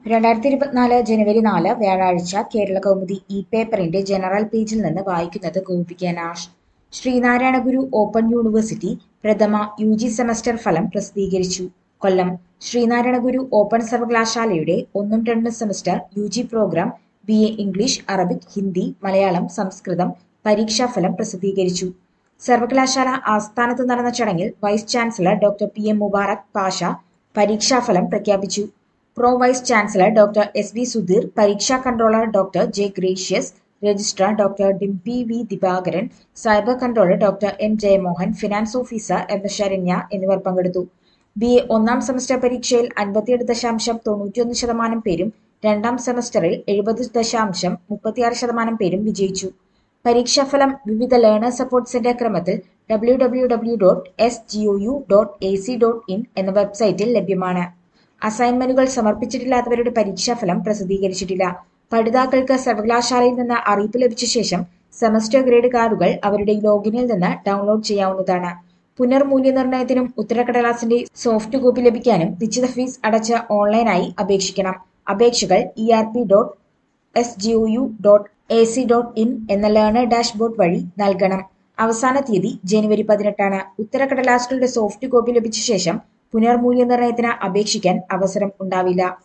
രണ്ടായിരത്തി ഇരുപത്തിനാല് ജനുവരി നാല് വ്യാഴാഴ്ച കേരള കൗമുദി ഇ പേപ്പറിന്റെ ജനറൽ പേജിൽ നിന്ന് വായിക്കുന്നത് ഗോപിക നാഷ് ശ്രീനാരായണ ഗുരു ഓപ്പൺ യൂണിവേഴ്സിറ്റി പ്രഥമ യു ജി സെമസ്റ്റർ ഫലം പ്രസിദ്ധീകരിച്ചു കൊല്ലം ശ്രീനാരായണ ഗുരു ഓപ്പൺ സർവകലാശാലയുടെ ഒന്നും രണ്ടും semester U G program B A English Arabic Hindi Malayalam Sanskrit പരീക്ഷാഫലം പ്രസിദ്ധീകരിച്ചു സർവകലാശാല ആസ്ഥാനത്ത് നടന്ന ചടങ്ങിൽ vice chancellor doctor P M Mubarak Pasha പരീക്ഷാഫലം പ്രഖ്യാപിച്ചു pro vice chancellor doctor S V Sudheer പരീക്ഷാ controller doctor J Gracious registrar doctor Dimpi V Divakaran cyber controller doctor M Jayamohan finance officer M Saranya എന്നിവർ പങ്കെടുത്തു ബി എ ഒന്നാം സെമസ്റ്റർ പരീക്ഷയിൽ അൻപത്തിയെട്ട് ദശാംശം തൊണ്ണൂറ്റിയൊന്ന് ശതമാനം പേരും രണ്ടാം സെമസ്റ്ററിൽ എഴുപത് ദശാംശം മുപ്പത്തിയാറ് ശതമാനം പേരും വിജയിച്ചു പരീക്ഷാഫലം വിവിധ ലേണർ സപ്പോർട്ട്സിന്റെ ക്രമത്തിൽ W W W dot S G O U dot A C dot in എന്ന വെബ്സൈറ്റിൽ ലഭ്യമാണ് അസൈൻമെന്റുകൾ സമർപ്പിച്ചിട്ടില്ലാത്തവരുടെ പരീക്ഷാഫലം പ്രസിദ്ധീകരിച്ചിട്ടില്ല പഠിതാക്കൾക്ക് സർവകലാശാലയിൽ നിന്ന് അറിയിപ്പ് ലഭിച്ച ശേഷം സെമസ്റ്റർ ഗ്രേഡ് കാർഡുകൾ അവരുടെ ലോഗിനിൽ നിന്ന് ഡൗൺലോഡ് ചെയ്യാവുന്നതാണ് പുനർമൂല്യനിർണ്ണയത്തിനും ഉത്തരക്കടലാസിന്റെ സോഫ്റ്റ് കോപ്പി ലഭിക്കാനും നിശ്ചിത ഫീസ് അടച്ച് ഓൺലൈനായി അപേക്ഷിക്കണം അപേക്ഷകൾ E R P dot S G O U dot A C dot in എന്ന ലേണർ ഡാഷ്ബോർഡ് വഴി നൽകണം അവസാന തീയതി ജനുവരി പതിനെട്ടാണ് ഉത്തരക്കടലാസുകളുടെ സോഫ്റ്റ് കോപ്പി ലഭിച്ച ശേഷം പുനർമൂല്യനിർണ്ണയത്തിന് അപേക്ഷിക്കാൻ അവസരം ഉണ്ടാവില്ല